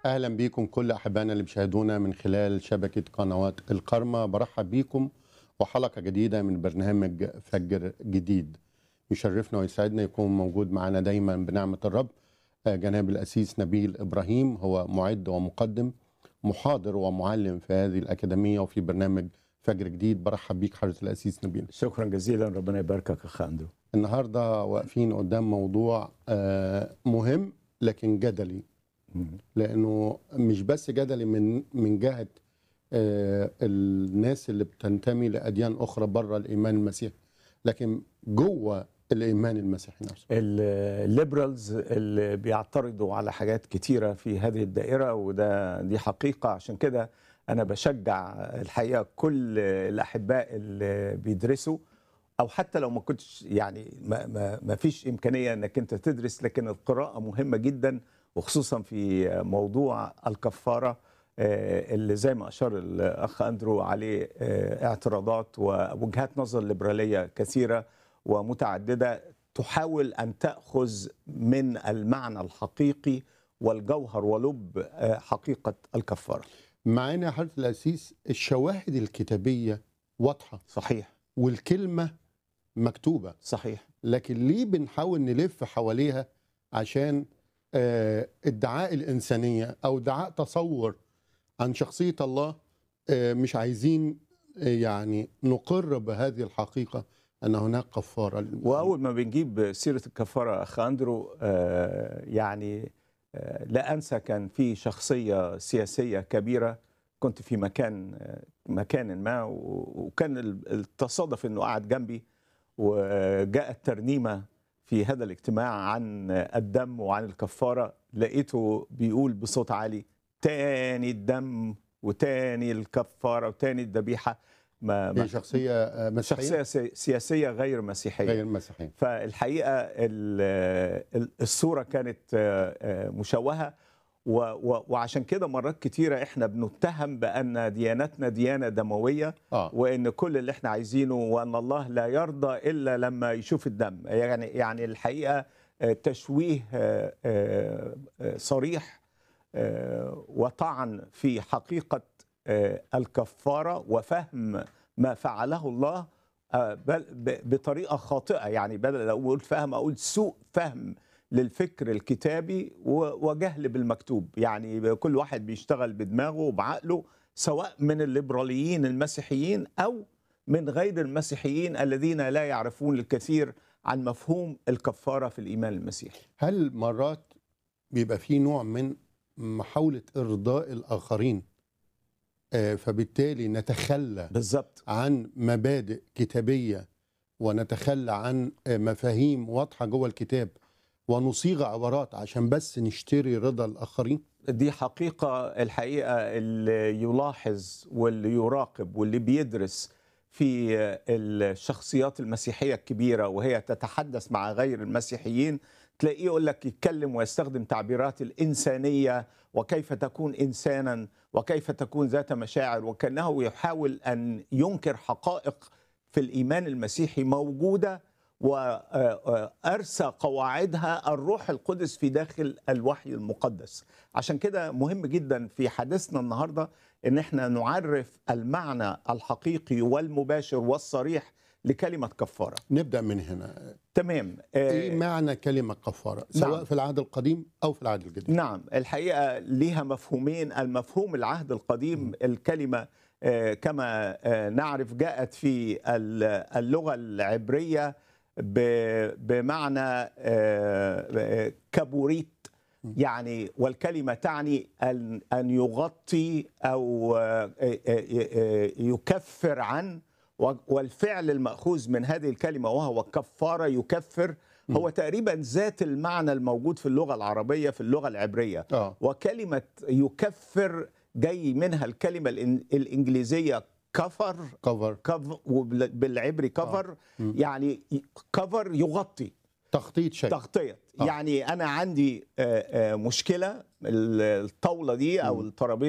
اهلا بيكم كل احبائنا اللي بيشاهدونا من خلال شبكه قنوات القرمه برحب بيكم وحلقه جديده من برنامج فجر جديد يشرفنا ويسعدنا يكون موجود معنا دايما بنعمه الرب آه، جناب الاسيس نبيل ابراهيم هو معد ومقدم محاضر ومعلم في هذه الاكاديميه وفي برنامج فجر جديد برحب بيك حضره الاسيس نبيل شكرا جزيلا ربنا يباركك اخ اندرو النهارده واقفين قدام موضوع آه، مهم لكن جدلي لانه مش بس جدلي من من جهه آه، الناس اللي بتنتمي لاديان اخرى بره الايمان المسيحي لكن جوه الايمان المسيحي نفسه الليبرالز اللي بيعترضوا على حاجات كتيره في هذه الدائره وده دي حقيقه عشان كده انا بشجع الحقيقه كل الاحباء اللي بيدرسوا او حتى لو ما كنتش يعني ما, ما, ما فيش امكانيه انك انت تدرس لكن القراءه مهمه جدا وخصوصا في موضوع الكفاره آه، اللي زي ما اشار الاخ اندرو عليه آه، اعتراضات ووجهات نظر ليبراليه كثيره ومتعدده تحاول ان تاخذ من المعنى الحقيقي والجوهر ولب آه، حقيقه الكفاره. معانا يا حضره الاسيس الشواهد الكتابيه واضحه صحيح والكلمه مكتوبه صحيح لكن ليه بنحاول نلف حواليها عشان آه، ادعاء الإنسانية أو ادعاء تصور عن شخصية الله آه، مش عايزين آه، يعني نقر بهذه الحقيقة أن هناك كفارة للمؤمنين. واول ما بنجيب سيره الكفاره اخ اندرو آه، يعني آه، لا انسى كان في شخصيه سياسيه كبيره كنت في مكان آه، مكان ما و- وكان ال- التصادف انه قعد جنبي وجاءت ترنيمه في هذا الاجتماع عن الدم وعن الكفاره لقيته بيقول بصوت عالي تاني الدم وتاني الكفاره وتاني الذبيحه ما ما هي شخصية آه، مسيحية شخصيه سي- سياسيه غير مسيحيه غير مسيحية فالحقيقه ال- ال- الصوره كانت آه، آه، مشوهه و- و- وعشان كده مرات كتيره احنا بنتهم بان ديانتنا ديانه دمويه آه وان كل اللي احنا عايزينه وان الله لا يرضى الا لما يشوف الدم يعني يعني الحقيقه آه، تشويه آه، آه، آه، صريح آه، وطعن في حقيقه آه، الكفاره وفهم ما فعله الله آه، بل ب- بطريقه خاطئه يعني بدل لو اقول فهم اقول سوء فهم للفكر الكتابي و- وجهل بالمكتوب يعني كل واحد بيشتغل بدماغه وبعقله سواء من الليبراليين المسيحيين او من غير المسيحيين الذين لا يعرفون الكثير عن مفهوم الكفاره في الايمان المسيحي هل مرات بيبقى في نوع من محاولة إرضاء الآخرين آه، فبالتالي نتخلى بالظبط عن مبادئ كتابية ونتخلى عن مفاهيم واضحة جوه الكتاب ونصيغ عبارات عشان بس نشتري رضا الآخرين دي حقيقة الحقيقة اللي يلاحظ واللي يراقب واللي بيدرس في الشخصيات المسيحية الكبيرة وهي تتحدث مع غير المسيحيين تلاقيه يقول لك يتكلم ويستخدم تعبيرات الإنسانية وكيف تكون إنسانا وكيف تكون ذات مشاعر وكأنه يحاول أن ينكر حقائق في الإيمان المسيحي موجودة وأرسى قواعدها الروح القدس في داخل الوحي المقدس عشان كده مهم جدا في حديثنا النهاردة ان احنا نعرف المعنى الحقيقي والمباشر والصريح لكلمة كفارة نبدأ من هنا تمام إيه آه معنى كلمة كفارة سواء نعم. في العهد القديم أو في العهد الجديد نعم الحقيقة ليها مفهومين المفهوم العهد القديم الكلمة آه، كما آه، نعرف جاءت في ال- اللغة العبرية ب- بمعنى آه، آه، كبوريت يعني والكلمة تعني أن أن يغطي أو آه، آه، آه، يكفر عن و- والفعل المأخوذ من هذه الكلمة وهو كفارة يكفر هو تقريبا ذات المعنى الموجود في اللغة العربية في اللغة العبرية آه وكلمة يكفر جاي منها الكلمة الإن- الإنجليزية كفر كفر كف بالعبري كفر مم. يعني كفر يغطي تخطيط شيء تغطية آه. يعني أنا عندي آه، آه، مشكلة الطاولة دي أو مم. الترابيزة